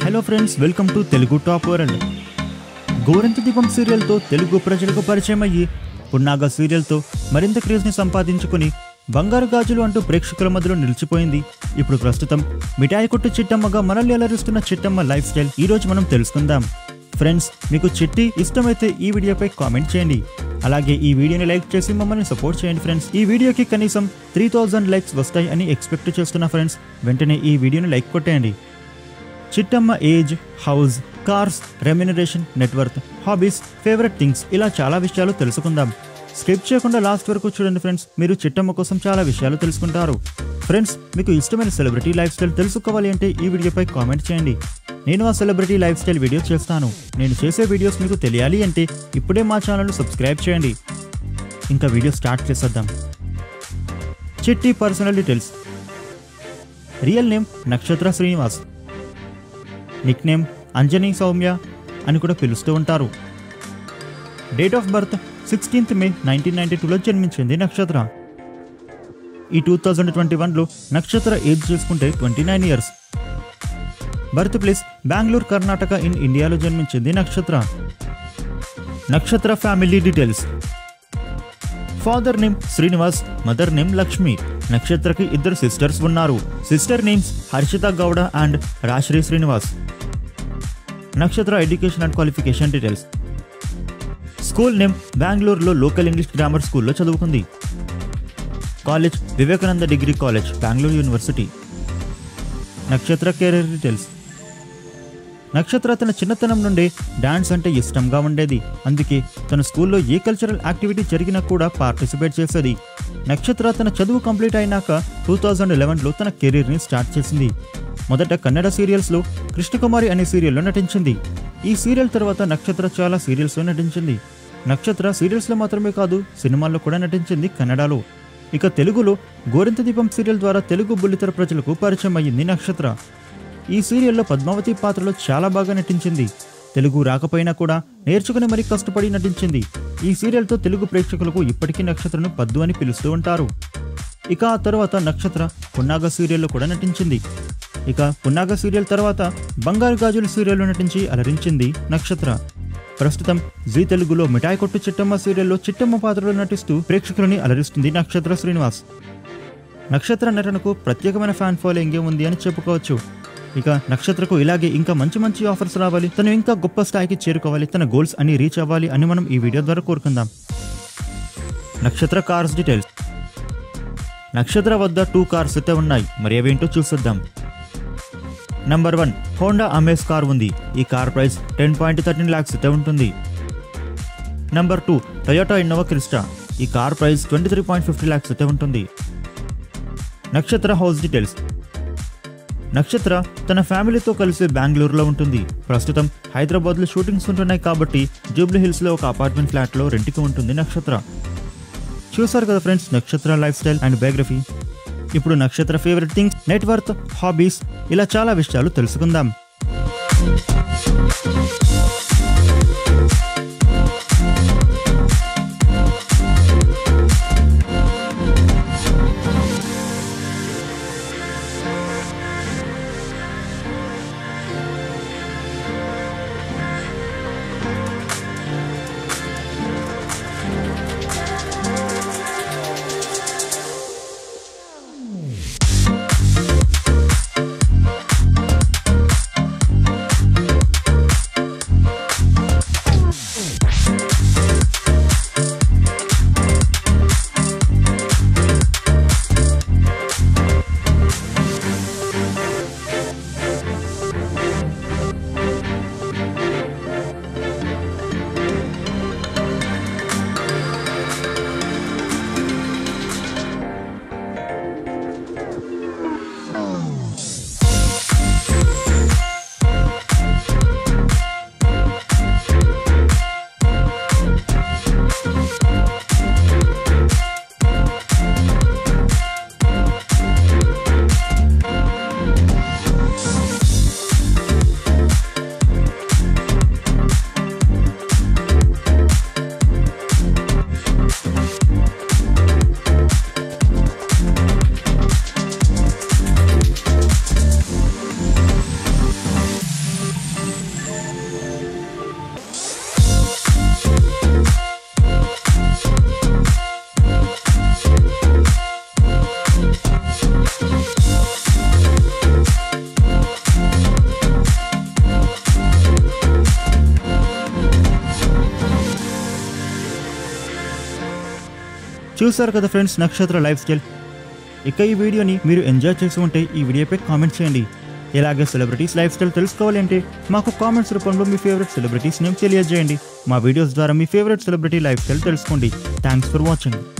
hello friends welcome to Telugu top world Gorantha Deepam సీరియల్తో తెలుగు ప్రజలకు పరిచయం అయ్యి పున్నాగ సీరియల్తో మరింత క్రేజ్ని సంపాదించుకుని బంగారు గాజులు అంటూ ప్రేక్షకుల మధ్యలో నిలిచిపోయింది ఇప్పుడు ప్రస్తుతం మిఠాయి కొట్టు చిట్టమ్మగా మనల్ని అలరిస్తున్న చిట్టమ్మ లైఫ్ స్టైల్ ఈ రోజు మనం తెలుసుకుందాం ఫ్రెండ్స్ మీకు చిట్టి ఇష్టమైతే ఈ వీడియోపై కామెంట్ చేయండి అలాగే ఈ వీడియోని లైక్ చేసి మమ్మల్ని సపోర్ట్ చేయండి ఫ్రెండ్స్ ఈ వీడియోకి కనీసం త్రీ థౌజండ్ లైక్స్ వస్తాయి అని ఎక్స్పెక్ట్ చేస్తున్న ఫ్రెండ్స్ వెంటనే ఈ వీడియోని లైక్ కొట్టేయండి Chittamma age house cars remuneration network hobbies favourite things ఇలా చాలా విషయాలు తెలుసుకుందాం స్కిప్ చేయకుండా లాస్ట్ వరకు చూడండి ఫ్రెండ్స్ మీరు చిట్టమ్మ కోసం చాలా విషయాలు తెలుసుకుంటారు ఫ్రెండ్స్ మీకు ఇష్టమైన సెలబ్రిటీ లైఫ్ స్టైల్ తెలుసుకోవాలి అంటే ఈ వీడియోపై కామెంట్ చేయండి నేను ఆ సెలబ్రిటీ లైఫ్ స్టైల్ వీడియో చేస్తాను నేను చేసే వీడియోస్ మీకు తెలియాలి అంటే ఇప్పుడే మా ఛానల్ సబ్స్క్రైబ్ చేయండి ఇంకా వీడియో స్టార్ట్ చేసేద్దాం చిట్టి personal details real name Nakshatra Srinivas nick name Anjani Soumya అని కూడా పిలుస్తూ ఉంటారు date of birth sixteenth May nineteen ninety టూలో జన్మించింది నక్షత్ర ఈ టూ థౌజండ్ ట్వంటీ వన్లో నక్షత్ర ఏజ్ చేసుకుంటే twenty nine years birth place Bengaluru Karnataka in ఇండియాలో జన్మించింది Nakshatra Nakshatra family details father name Srinivas mother name Lakshmi నక్షత్రకి ఇద్దరు సిస్టర్స్ ఉన్నారు sister names Harshita Gowda and Rashri Srinivas Nakshatra education and qualification details school name బెంగళూరులో లోకల్ ఇంగ్లీష్ గ్రామర్ స్కూల్లో చదువుకుంది college Vivekananda degree college Bengaluru university Nakshatra career details Nakshatra తన చిన్నతనం నుండే డాన్స్ అంటే ఇష్టంగా ఉండేది అందుకే తన స్కూల్లో ఏ కల్చరల్ యాక్టివిటీ జరిగినా కూడా పార్టిసిపేట్ చేసేది నక్షత్ర తన చదువు కంప్లీట్ అయినాక టూ థౌజండ్ లెవెన్లో తన కెరీర్ని స్టార్ట్ చేసింది మొదట కన్నడ సీరియల్స్లో కృష్ణకుమారి అనే సీరియల్లో నటించింది ఈ సీరియల్ తర్వాత నక్షత్ర చాలా సీరియల్స్లో నటించింది నక్షత్ర సీరియల్స్లో మాత్రమే కాదు సినిమాల్లో కూడా నటించింది కన్నడలో ఇక తెలుగులో గోరింత దీపం సీరియల్ ద్వారా తెలుగు బుల్లితెర ప్రజలకు పరిచయం అయ్యింది నక్షత్ర ఈ సీరియల్లో పద్మావతి పాత్రలో చాలా బాగా నటించింది తెలుగు రాకపోయినా కూడా నేర్చుకుని మరీ కష్టపడి నటించింది ఈ సీరియల్తో తెలుగు ప్రేక్షకులకు ఇప్పటికీ నక్షత్రను పద్దు అని పిలుస్తూ ఉంటారు ఇక ఆ తర్వాత నక్షత్ర పున్నాగ సీరియల్లో కూడా నటించింది ఇక పున్నాగ సీరియల్ తర్వాత బంగారు గాజుల సీరియల్లో నటించి అలరించింది నక్షత్ర ప్రస్తుతం జీ తెలుగులో మిఠాయి కొట్టు చిట్టమ్మ సీరియల్లో చిట్టమ్మ పాత్రలో నటిస్తూ ప్రేక్షకులని అలరిస్తుంది నక్షత్ర శ్రీనివాస్ నక్షత్ర నటనకు ప్రత్యేకమైన ఫ్యాన్ ఫాలోయింగ్ ఉంది అని చెప్పుకోవచ్చు ఇక నక్షత్రకు ఇలాగే ఇంకా మంచి మంచి ఆఫర్స్ రావాలి తను ఇంకా గొప్ప స్థాయికి చేరుకోవాలి తన గోల్స్ అన్ని రీచ్ అవ్వాలి అని మనం ఈ వీడియో ద్వారా కోరుకుందాం నక్షత్ర కార్స్ డీటెయిల్స్ నక్షత్ర వద్ద టూ కార్స్ అయితే ఉన్నాయి మరి అవేంటో చూసేద్దాం number one Honda Amaze car ఉంది ఈ car price ten point thirteen lakhs అయితే ఉంటుంది number two Toyota Innova Crysta ఈ car price twenty three point fifty lakhs అయితే ఉంటుంది నక్షత్ర హౌస్ డీటెయిల్స్ నక్షత్ర తన ఫ్యామిలీతో కలిసి బెంగళూరులో ఉంటుంది ప్రస్తుతం హైదరాబాద్లో షూటింగ్స్ ఉంటున్నాయి కాబట్టి జూబ్లీ హిల్స్లో ఒక అపార్ట్మెంట్ ఫ్లాట్లో రెంట్కి ఉంటుంది నక్షత్ర చూసారు కదా ఫ్రెండ్స్ నక్షత్ర లైఫ్ స్టైల్ అండ్ బయోగ్రఫీ ఇప్పుడు నక్షత్ర ఫేవరెట్ థింగ్స్ నెట్వర్క్ హాబీస్ ఇలా చాలా విషయాలు తెలుసుకుందాం చూసారు కదా ఫ్రెండ్స్ నక్షత్ర లైఫ్ స్టైల్ ఇక ఈ వీడియోని మీరు ఎంజాయ్ చేసి ఉంటే ఈ వీడియోపై కామెంట్ చేయండి ఇలాగే సెలబ్రిటీస్ లైఫ్ స్టైల్ తెలుసుకోవాలి అంటే మాకు కామెంట్స్ రూపంలో మీ ఫేవరెట్ సెలబ్రిటీస్ నేమ్ తెలియజేయండి మా వీడియోస్ ద్వారా మీ ఫేవరెట్ సెలబ్రిటీ లైఫ్ స్టైల్ తెలుసుకోండి థ్యాంక్స్ ఫర్ వాచింగ్